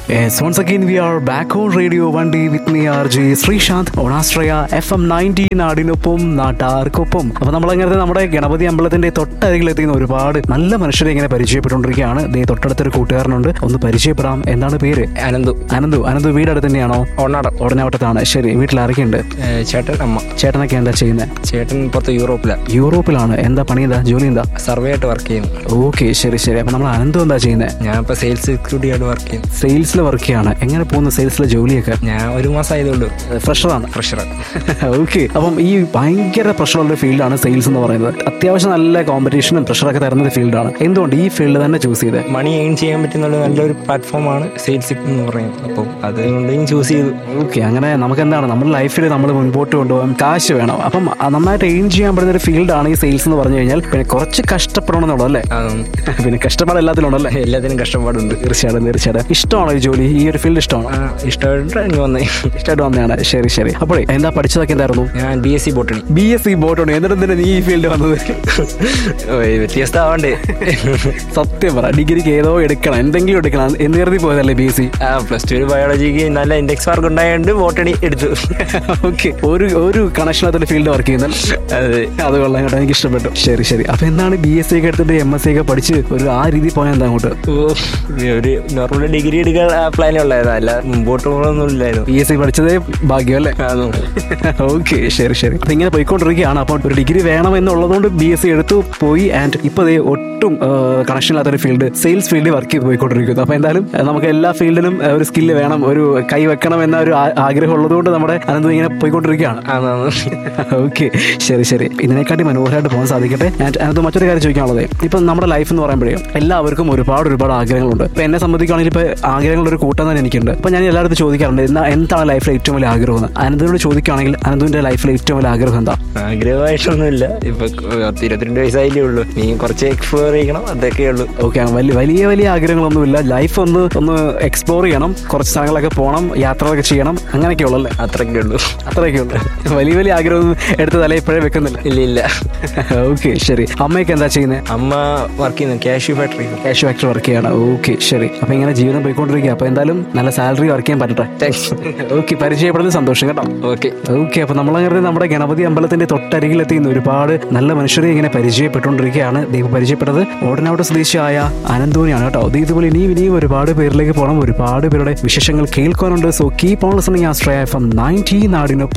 Yes, once again we are back on Radio 1D with me RJ Sreesanth ഓണാശ്രയ F M ninety നാടിനൊപ്പം നാട്ടാർക്കൊപ്പം അപ്പൊ നമ്മളങ്ങനെ നമ്മുടെ ഗണപതി അമ്പലത്തിന്റെ തൊട്ടരികിലെത്തിക്കുന്ന ഒരുപാട് നല്ല മനുഷ്യരെ ഇങ്ങനെ പരിചയപ്പെട്ടുകൊണ്ടിരിക്കുകയാണ് ദേ തൊട്ടടുത്തൊരു കൂട്ടുകാരനുണ്ട് ഒന്ന് പരിചയപ്പെടാം എന്താണ് പേര് അനന്തു അനന്തു അനന്തു വീട് അടുത്ത് തന്നെയാണോ ഓണാടം ഉടനാവട്ടത്താണ് ശരി വീട്ടിൽ ആരൊക്കെയുണ്ട് ഏ, ചേട്ടൻ അമ്മ ചേട്ടനൊക്കെ എന്താ ചെയ്യുന്നത് ചേട്ടൻ പുറത്ത് യൂറോപ്പിലാണ് യൂറോപ്പിലാണ് എന്താ പണി എന്താ ജോലി എന്താ സർവേ ആയിട്ട് വർക്ക് ചെയ്യുന്നു ഓക്കെ ശരി ശരി അപ്പൊ നമ്മൾ അനന്തു എന്താ ചെയ്യുന്നത് ഞാൻ ഇപ്പോൾ സെയിൽസ് എക്സിക്യൂട്ടീവ് ആയിട്ട് വർക്ക് ചെയ്യുന്നു സെയിൽസിൽ വർക്ക് ചെയ്യാണ് എങ്ങനെ പോകുന്നു സെയിൽസിലെ ജോലിയൊക്കെ ഞാൻ ഒരു മാസം ആയതുള്ളൂ ഫ്രഷറാണ് ഫ്രഷർ ഓക്കെ അപ്പം ഈ ഭയങ്കര പ്രഷറുള്ള ഫീൽഡാണ് സെയിൽസ് എന്ന് പറയുന്നത് അത്യാവശ്യം നല്ല കോമ്പറ്റീഷനും പ്രഷറൊക്കെ തരുന്ന ഒരു ഫീൽഡാണ് എന്തുകൊണ്ട് ഈ ഫീൽഡ് തന്നെ ചൂസ് ചെയ്ത് മണി ഏൺ ചെയ്യാൻ പറ്റുന്ന നല്ലൊരു പ്ലാറ്റ്ഫോമാണ് സെയിൽസ് എന്ന് പറയുന്നത് അപ്പം അതുകൊണ്ട് ഞാൻ ചൂസ് ചെയ്തു ഓക്കെ അങ്ങനെ നമുക്ക് എന്താണ് നമ്മുടെ ലൈഫിൽ നമ്മൾ മുൻപോട്ട് കൊണ്ടുപോകാൻ കാശ് വേണം അപ്പം ആ നന്നായിട്ട് എയിം ചെയ്യാൻ പറ്റുന്ന ഒരു ഫീൽഡാണ് ഈ സെയിൽസ് എന്ന് പറഞ്ഞു കഴിഞ്ഞാൽ പിന്നെ കുറച്ച് കഷ്ടപ്പെടണം എന്നുള്ളത് അല്ലേ അതും പിന്നെ കഷ്ടപ്പാട് എല്ലാത്തിലും ഉണ്ടല്ലേ എല്ലാത്തിനും കഷ്ടപ്പാടുണ്ട് തീർച്ചയായിട്ടും തീർച്ചയായിട്ടും ഇഷ്ടമാണോ ഈ ജോലി ഈ ഒരു ഫീൽഡ് ഇഷ്ടമാണോ ആ, ഇഷ്ടമായിട്ട് ഇനി വന്നേ ഇഷ്ടമായിട്ട് വന്നതാണ് ശരി ശരി അപ്പോഴേ എന്താ പഠിച്ചതൊക്കെ എന്തായിരുന്നു ഞാൻ B S C botany B S C ബോട്ടുണ്ട് എന്നിട്ട് എന്തിനാ നീ ഈ ഫീൽഡ് വന്നത് വ്യത്യസ്തമാവണ്ടേ സത്യം പറ ഡിഗ്രിക്ക് ഏതോ എടുക്കണം എന്തെങ്കിലും എടുക്കണം എന്ന് കരുതി പോയതല്ലേ ബി എസ് സി ആ പ്ലസ് ടു ബയോളജിക്ക് നല്ല ഇൻഡെക്സ് മാർക്ക് ഉണ്ടായതുകൊണ്ട് ബോട്ടണി എടുത്തു ഓക്കെ ഒരു ഒരു കണക്ഷനകത്തൊരു ഫീൽഡ് വർക്ക് ചെയ്യുന്നത് അതെ അത് കൊള്ളാം കേട്ടോ എനിക്ക് ഇഷ്ടപ്പെട്ടു ശരി ശരി അപ്പൊ എന്താണ് ബി എസ് സി ഒക്കെ എടുത്തിട്ട് എം എസ് സി ഒക്കെ പഠിച്ച് ഒരു ആ രീതി പോയാൽ എന്താ അങ്ങോട്ട് ഓ, ഒരു നോർമൽ ഡിഗ്രി എടുക്കാൻ പ്ലാനേ ഉള്ളായിരുന്നു അല്ല മുമ്പോട്ട് പോകണമെന്നും ഇല്ലായിരുന്നു ബി എസ് സി പഠിച്ചതേ ഭാഗ്യം അല്ലേ ഓക്കെ ശരി ശരി അപ്പൊ ഇങ്ങനെ പോയിക്കൊണ്ടിരിക്കുകയാണ് അപ്പോൾ ഒരു ഡിഗ്രി വേണം എന്നുള്ളതുകൊണ്ട് ബി എസ് സി എടുത്തു പോയി ആൻഡ് ഇപ്പൊ ദേ ഒട്ടും കണക്ഷൻ ഇല്ലാത്തൊരു ഫീൽഡ് സെയിൽസ് ഫീൽഡിൽ വർക്ക് ചെയ്ത് പോയിക്കൊണ്ടിരിക്കുന്നു അപ്പൊ എന്തായാലും ആ, നമുക്ക് എല്ലാ ഫീൽഡിലും ആ, ഒരു സ്കില്ല് വേണം ഒരു കൈ വെക്കണം എന്ന ഒരു ആ- ആഗ്രഹം ഉള്ളതുകൊണ്ട് നമ്മുടെ അനന്ത് ഇങ്ങനെ പോയിക്കൊണ്ടിരിക്കുകയാണ് ഓക്കെ ശരി ശരി ഇതിനെക്കാട്ടി മനോഹരമായിട്ട് പോകാൻ സാധിക്കട്ടെ ആൻഡ് അതിനകത്ത് മറ്റൊരു കാര്യം ചോദിക്കാനുള്ളത് ഇപ്പം നമ്മുടെ ലൈഫ് എന്ന് പറയുമ്പോഴേ എല്ലാവർക്കും ഒരുപാട് ഒരുപാട് ആഗ്രഹങ്ങളുണ്ട് ഇപ്പൊ എന്നെ സംബന്ധിക്കുകയാണെങ്കിൽ ഇപ്പൊ ആഗ്രഹങ്ങളുടെ ഒരു കൂട്ടം തന്നെ എനിക്കുണ്ട് അപ്പൊ ഞാൻ എല്ലായിടത്തും ചോദിക്കാറുണ്ട് എന്താ എന്താണ് ലൈഫിലെ ഏറ്റവും വലിയ ആഗ്രഹം എന്ന് അനന്തനോട് ചോദിക്കുകയാണെങ്കിൽ അനന്തുവിന്റെ ലൈഫിലെ ഏറ്റവും വലിയ ആഗ്രഹം എന്താ ആഗ്രഹമായിട്ടൊന്നുമില്ല ഇപ്പൊ പത്ത് ഇരുപത്തിരണ്ട് വയസ്സായില്ലേ ഉള്ളൂ നീ കുറച്ച് എക്സ്പ്ലോർ ചെയ്യണം അതൊക്കെ ഉള്ളൂ ഓക്കെ വലിയ വലിയ വലിയ ആഗ്രഹങ്ങളൊന്നുമില്ല ലൈഫ് ഒന്ന് ഒന്ന് എക്സ്പ്ലോർ ചെയ്യണം കുറച്ച് സ്ഥലങ്ങളൊക്കെ പോകണം യാത്രകളൊക്കെ ചെയ്യണം അങ്ങനെയൊക്കെ ഉള്ളല്ലേ അത്രയൊക്കെ ഉള്ളൂ അത്രയൊക്കെ ഉള്ളു വലിയ വലിയ ആഗ്രഹം എടുത്ത് തല ഇപ്പോഴേ വെക്കുന്നില്ല ഇല്ല ഇല്ല ഓക്കെ ശരി അമ്മയൊക്കെ എന്താ ചെയ്യുന്നത് അമ്മ വർക്ക് ചെയ്യുന്നു cashew factory cash factory work ചെയ്യണം ഓക്കെ ശരി അപ്പൊ ഇങ്ങനെ ജീവിതം പോയിക്കൊണ്ടിരിക്കുക അപ്പൊ എന്തായാലും നല്ല സാലറി വർക്ക് ചെയ്യാൻ പറ്റട്ടെ താങ്ക്സ് ഓക്കെ പരിചയപ്പെടുന്ന സന്തോഷം കേട്ടോ ഓക്കെ ഓക്കെ അപ്പൊ നമ്മളങ്ങനെ നമ്മുടെ ഗണപതി അമ്പലത്തിന്റെ തൊട്ടരികിലെത്തിയുന്ന ഒരുപാട് നല്ല മനുഷ്യരെ ഇങ്ങനെ പരിചയപ്പെട്ടുകൊണ്ടിരിക്കുകയാണ് ദൈവം പരിചയപ്പെട്ടത് ഓടനാട് സ്വദേശിയായ അനന്തോണിയാണ് കേട്ടോ ദേ ഇതുപോലെ ഇനിയും ഇനിയും ഒരുപാട് പേരിലേക്ക് പോകണം ഒരുപാട് പേരുടെ വിശേഷങ്ങൾ കേൾക്കാനുണ്ട് സോ കീപ് ഓൺ ലിസണിങ് ആസ്ട്രയ എഫ് എം നയൻറ്റി നാടിനൊപ്പം